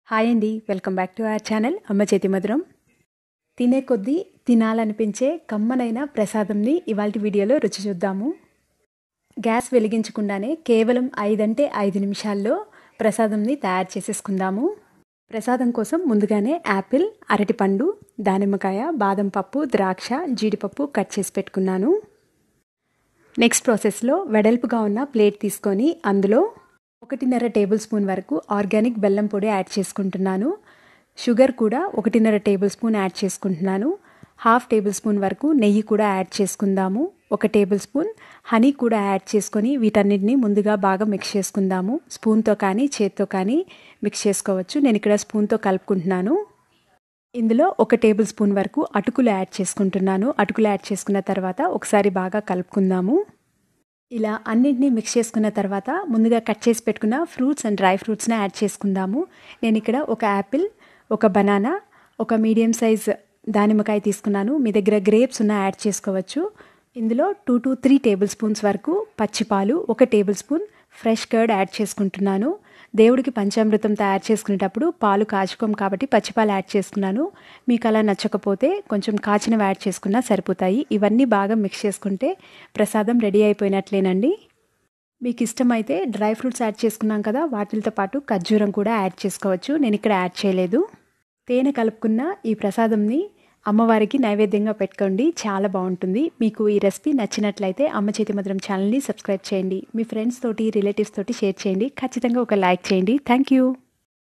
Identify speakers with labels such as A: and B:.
A: hi అండి welcome back to our channel Amma Chethi మధురం తినే కొద్దీ తినాలనిపించే కమ్మనైన ప్రసాదంని ఇవాళ వీడియోలో రుచి చూద్దాము గ్యాస్ వెలిగించకుండానే కేవలం ఐదంటే ఐదు నిమిషాల్లో ప్రసాదంని తయారు చేసేసుకుందాము ప్రసాదం కోసం ముందుగానే యాపిల్ అరటిపండు దానిమ్మకాయ బాదం పప్పు ద్రాక్ష జీడిపప్పు కట్ చేసి పెట్టుకున్నాను నెక్స్ట్ ప్రాసెస్లో వెడల్పుగా ఉన్న ప్లేట్ తీసుకొని అందులో ఒకటిన్నర టేబుల్ స్పూన్ వరకు ఆర్గానిక్ బెల్లం పొడి యాడ్ చేసుకుంటున్నాను షుగర్ కూడా ఒకటిన్నర టేబుల్ స్పూన్ యాడ్ చేసుకుంటున్నాను హాఫ్ టేబుల్ స్పూన్ వరకు నెయ్యి కూడా యాడ్ చేసుకుందాము ఒక టేబుల్ స్పూన్ హనీ కూడా యాడ్ చేసుకొని వీటన్నిటిని ముందుగా బాగా మిక్స్ చేసుకుందాము స్పూన్తో కానీ చేత్తో కానీ మిక్స్ చేసుకోవచ్చు నేను ఇక్కడ స్పూన్తో కలుపుకుంటున్నాను ఇందులో ఒక టేబుల్ స్పూన్ వరకు అటుకులు యాడ్ చేసుకుంటున్నాను అటుకులు యాడ్ చేసుకున్న తర్వాత ఒకసారి బాగా కలుపుకుందాము ఇలా అన్నింటినీ మిక్స్ చేసుకున్న తర్వాత ముందుగా కట్ చేసి పెట్టుకున్న ఫ్రూట్స్ అండ్ డ్రై ఫ్రూట్స్ని యాడ్ చేసుకుందాము నేను ఇక్కడ ఒక యాపిల్ ఒక బనానా ఒక మీడియం సైజ్ దానిమ్మకాయ తీసుకున్నాను మీ దగ్గర గ్రేప్స్ ఉన్న యాడ్ చేసుకోవచ్చు ఇందులో two to three tablespoons వరకు పచ్చిపాలు ఒక tablespoon fresh curd add చేసుకుంటున్నాను దేవుడికి పంచామృతం తయారు చేసుకునేటప్పుడు పాలు కాచుకోం కాబట్టి పచ్చిపాలు యాడ్ చేసుకున్నాను మీకు అలా నచ్చకపోతే కొంచెం కాచినవి యాడ్ చేసుకున్నా సరిపోతాయి ఇవన్నీ బాగా మిక్స్ చేసుకుంటే ప్రసాదం రెడీ అయిపోయినట్లేనండి మీకు ఇష్టమైతే డ్రై ఫ్రూట్స్ యాడ్ చేసుకున్నాం కదా వాటితో పాటు ఖర్జూరం కూడా యాడ్ చేసుకోవచ్చు నేను ఇక్కడ యాడ్ చేయలేదు తేనె కలుపుకున్న ఈ ప్రసాదంని అమ్మవారికి నైవేద్యంగా పెట్టుకోండి చాలా బాగుంటుంది మీకు ఈ రెసిపీ నచ్చినట్లయితే అమ్మ చేతి మధురం ఛానల్ని సబ్స్క్రైబ్ చేయండి మీ ఫ్రెండ్స్ తోటి రిలేటివ్స్ తోటి షేర్ చేయండి ఖచ్చితంగా ఒక లైక్ చేయండి థ్యాంక్ యూ